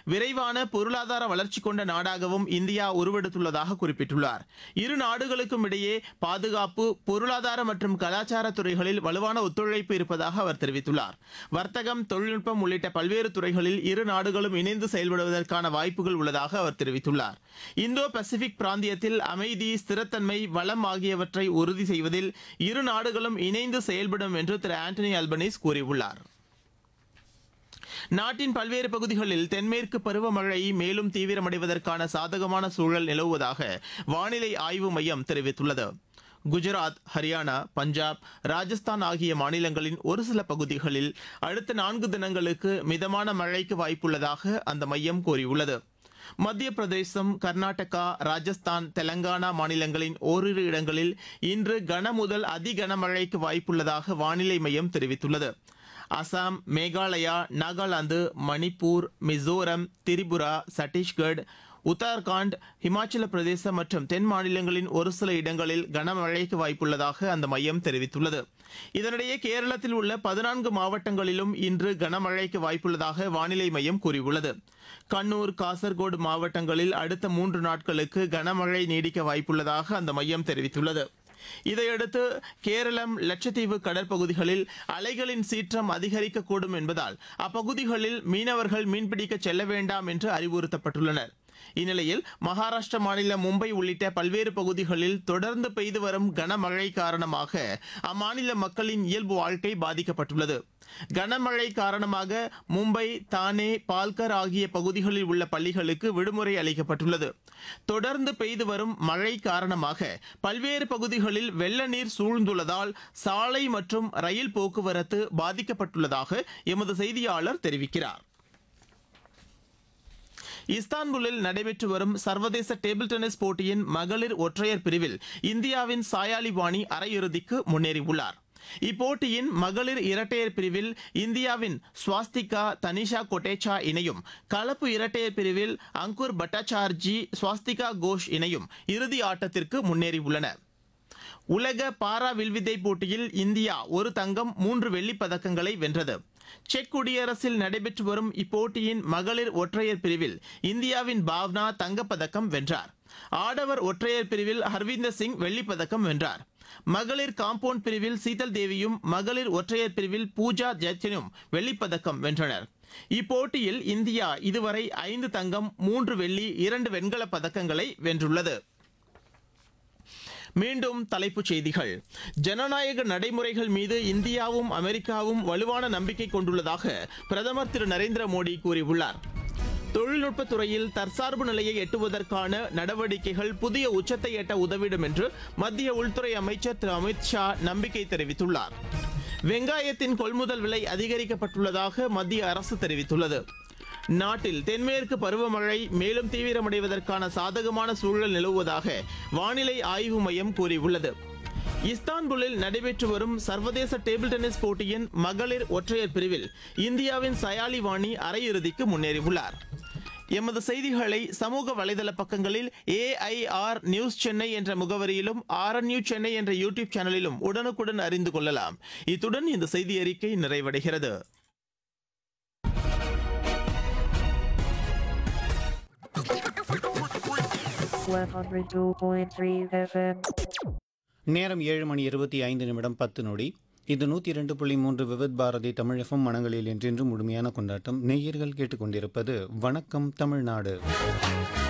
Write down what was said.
விரைவான பொருளாதார வளர்ச்சி கொண்ட நாடாகவும் இந்தியா உருவெடுத்துள்ளதாக குறிப்பிட்டுள்ளார் இரு நாடுகளுக்கும் இடையே பாதுகாப்பு பொருளாதார மற்றும் கலாச்சார துறைகளில் வலுவான ஒத்துழைப்பு இருப்பதாக அவர் தெரிவித்துள்ளார் வர்த்தகம் தொழில்நுட்பம் உள்ளிட்ட பல்வேறு துறைகளில் இரு நாடுகளும் இணைந்து செயல்படுவதற்கான வாய்ப்புகள் உள்ளதாக அவர் தெரிவித்துள்ளார் இந்தோ பசிபிக் பிராந்தியத்தில் அமைதி ஸ்திரத்தன்மை வளம் ஆகியவற்றை உறுதி செய்வதில் இரு நாடுகளும் இணைந்து செயல்படும் என்று திரு ஆண்டனி அல்பனீஸ் கூறியுள்ளார் நாட்டின் பல்வேறு பகுதிகளில் தென்மேற்கு பருவமழை மேலும் தீவிரமடைவதற்கான சாதகமான சூழல் நிலவுவதாக வானிலை ஆய்வு மையம் தெரிவித்துள்ளது குஜராத் ஹரியானா பஞ்சாப் ராஜஸ்தான் ஆகிய மாநிலங்களின் ஒரு சில பகுதிகளில் அடுத்த நான்கு தினங்களுக்கு மிதமான மழைக்கு வாய்ப்புள்ளதாக அந்த மையம் கூறியுள்ளது மத்திய பிரதேசம் கர்நாடகா ராஜஸ்தான் தெலங்கானா மாநிலங்களின் ஓரிரு இடங்களில் இன்று கன முதல் அதி கனமழைக்கு வாய்ப்புள்ளதாக வானிலை மையம் தெரிவித்துள்ளது அசாம் மேகாலயா நாகாலாந்து மணிப்பூர் மிசோரம் திரிபுரா சத்தீஸ்கட் உத்தரகாண்ட் இமாச்சல பிரதேசம் மற்றும் தென் மாநிலங்களின் ஒரு சில இடங்களில் கனமழைக்கு வாய்ப்புள்ளதாக அந்த மையம் தெரிவித்துள்ளது இதனிடையே கேரளத்தில் உள்ள பதினான்கு மாவட்டங்களிலும் இன்று கனமழைக்கு வாய்ப்புள்ளதாக வானிலை மையம் கூறியுள்ளது கண்ணூர் காசர்கோடு மாவட்டங்களில் அடுத்த மூன்று நாட்களுக்கு கனமழை நீடிக்க வாய்ப்புள்ளதாக அந்த மையம் தெரிவித்துள்ளது இதையடுத்து கேரளம் லட்சத்தீவு கடற்பகுதிகளில் அலைகளின் சீற்றம் அதிகரிக்கக்கூடும் என்பதால் அப்பகுதிகளில் மீனவர்கள் மீன்பிடிக்க செல்ல வேண்டாம் என்று அறிவுறுத்தப்பட்டுள்ளனர் இந்நிலையில் மகாராஷ்டிர மாநிலம் மும்பை உள்ளிட்ட பல்வேறு பகுதிகளில் தொடர்ந்து பெய்து வரும் கனமழை காரணமாக அம்மாநில மக்களின் இயல்பு வாழ்க்கை பாதிக்கப்பட்டுள்ளது கனமழை காரணமாக மும்பை தானே பால்கர் ஆகிய பகுதிகளில் உள்ள பள்ளிகளுக்கு விடுமுறை அளிக்கப்பட்டுள்ளது தொடர்ந்து பெய்து வரும் மழை காரணமாக பல்வேறு பகுதிகளில் வெள்ள நீர் சூழ்ந்துள்ளதால் சாலை மற்றும் ரயில் போக்குவரத்து பாதிக்கப்பட்டுள்ளதாக எமது செய்தியாளர் தெரிவிக்கிறார் இஸ்தான்புல்லில் நடைபெற்று வரும் சர்வதேச டேபிள் டென்னிஸ் போட்டியின் மகளிர் ஒற்றையர் பிரிவில் இந்தியாவின் சாயாலி வாணி அரையிறுதிக்கு முன்னேறியுள்ளார் இப்போட்டியின் மகளிர் இரட்டையர் பிரிவில் இந்தியாவின் ஸ்வாஸ்திகா தனிஷா கொட்டேச்சா இணையும் கலப்பு இரட்டையர் பிரிவில் அங்குர் பட்டாச்சார்ஜி ஸ்வாஸ்திகா கோஷ் இணையும் இறுதி ஆட்டத்திற்கு முன்னேறியுள்ளன உலக பாரா வில்வித்தை போட்டியில் இந்தியா ஒரு தங்கம் மூன்று வெள்ளிப் பதக்கங்களை வென்றது செக் குடியரசில் நடைபெற்று வரும் இப்போட்டியின் மகளிர் ஒற்றையர் பிரிவில் இந்தியாவின் பாவ்னா தங்கப்பதக்கம் வென்றார் ஆடவர் ஒற்றையர் பிரிவில் ஹர்வீந்தர் சிங் வெள்ளிப் பதக்கம் வென்றார் மகளிர் காம்பவுண்ட் பிரிவில் சீதல் தேவியும் மகளிர் ஒற்றையர் பிரிவில் பூஜா ஜெத்தினும் வெள்ளிப் பதக்கம் வென்றனர் இப்போட்டியில் இந்தியா இதுவரை ஐந்து தங்கம் மூன்று வெள்ளி இரண்டு வெண்கலப் பதக்கங்களை வென்றுள்ளது மீண்டும் தலைப்புச் செய்திகள் ஜனநாயக நடைமுறைகள் மீது இந்தியாவும் அமெரிக்காவும் வலுவான நம்பிக்கை கொண்டுள்ளதாக பிரதமர் திரு நரேந்திர மோடி கூறியுள்ளார் தொழில்நுட்பத் துறையில் தற்சார்பு நிலையை எட்டுவதற்கான நடவடிக்கைகள் புதிய உச்சத்தை எட்ட உதவிடும் என்று மத்திய உள்துறை அமைச்சர் திரு அமித் ஷா நம்பிக்கை தெரிவித்துள்ளார் வெங்காயத்தின் கொள்முதல் விலை அதிகரிக்கப்பட்டுள்ளதாக மத்திய அரசு தெரிவித்துள்ளது நாட்டில் தென்மேற்கு பருவமழை மேலும் தீவிரமடைவதற்கான சாதகமான சூழல் நிலவுவதாக வானிலை ஆய்வு மையம் கூறியுள்ளது இஸ்தான்புல்லில் நடைபெற்று வரும் சர்வதேச டேபிள் டென்னிஸ் போட்டியின் மகளிர் ஒற்றையர் பிரிவில் இந்தியாவின் சயாலி வாணி அரையிறுதிக்கு முன்னேறியுள்ளார் எமது செய்திகளை சமூக வலைதள பக்கங்களில் ஏஐஆர் நியூஸ் சென்னை என்ற முகவரியிலும் ஆர்என்யூ சென்னை என்ற யூடியூப் சேனலிலும் உடனுக்குடன் அறிந்து கொள்ளலாம் இத்துடன் இந்த செய்தி அறிக்கை நிறைவடைகிறது One hundred two point three FM. நேரம் ஏழு மணி இருபத்தி ஐந்து நிமிடம் பத்து நொடி இது நூற்றி இரண்டு புள்ளி மூன்று விவித் பாரதி தமிழகம் மனங்களில் என்றென்றும் முழுமையான கொண்டாட்டம் நேயர்கள் கேட்டுக்கொண்டிருப்பது வணக்கம் தமிழ்நாடு